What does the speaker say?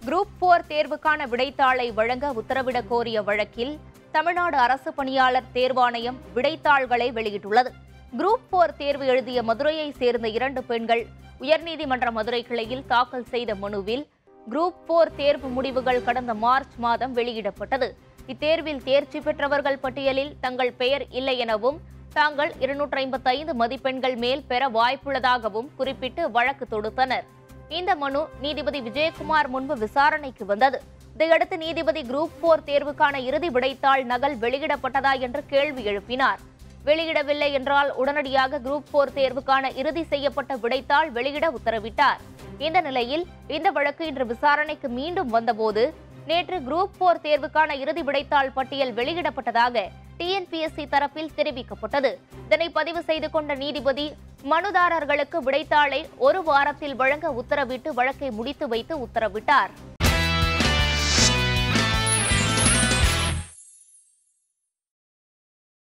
group four தேர்வுக்கான விடைத்தாளை வழங்க உத்தரவிடக் கோரிய வழக்கில் தமிழ்நாடு அரசு பணியாளர் தேர்வாணையம் விடைத்தாள்களை வெளியிட்டுள்ளது குரூப் போர் தேர்வு எழுதிய மதுரையை சேர்ந்த இரண்டு பெண்கள் உயர்நீதிமன்ற மதுரை கிளையில் தாக்கல் செய்த மனுவில் குரூப் போர் தேர்வு முடிவுகள் கடந்த மார்ச் மாதம் வெளியிடப்பட்டது இத்தேர்வில் தேர்ச்சி பெற்றவர்கள் பட்டியலில் தங்கள் பெயர் இல்லை எனவும் தாங்கள் இருநூற்றி ஐம்பத்தைந்து மதிப்பெண்கள் மேல் பெற வாய்ப்புள்ளதாகவும் குறிப்பிட்டு வழக்கு தொடுத்தனர் இந்த மனு நீதிபதி விஜயகுமார் முன்பு விசாரணைக்கு வந்தது இதையடுத்து நீதிபதி குரூப் போர் தேர்வுக்கான இறுதி விடைத்தாள் நகல் வெளியிடப்பட்டதா என்று கேள்வி எழுப்பினார் வெளியிடவில்லை என்றால் உடனடியாக குரூப் போர் தேர்வுக்கான இறுதி செய்யப்பட்ட விடைத்தாள் வெளியிட உத்தரவிட்டார் இந்த நிலையில் இந்த வழக்கு இன்று விசாரணைக்கு மீண்டும் வந்தபோது நேற்று குரூப் போர் தேர்வுக்கான இறுதி விடைத்தாள் பட்டியல் வெளியிடப்பட்டதாக டிஎன்பிஎஸ்சி தரப்பில் தெரிவிக்கப்பட்டது இதனை பதிவு செய்து கொண்ட நீதிபதி மனுதாரர்களுக்கு விடைத்தாளை ஒரு வாரத்தில் வழங்க உத்தரவிட்டு வழக்கை முடித்து வைத்து உத்தரவிட்டார்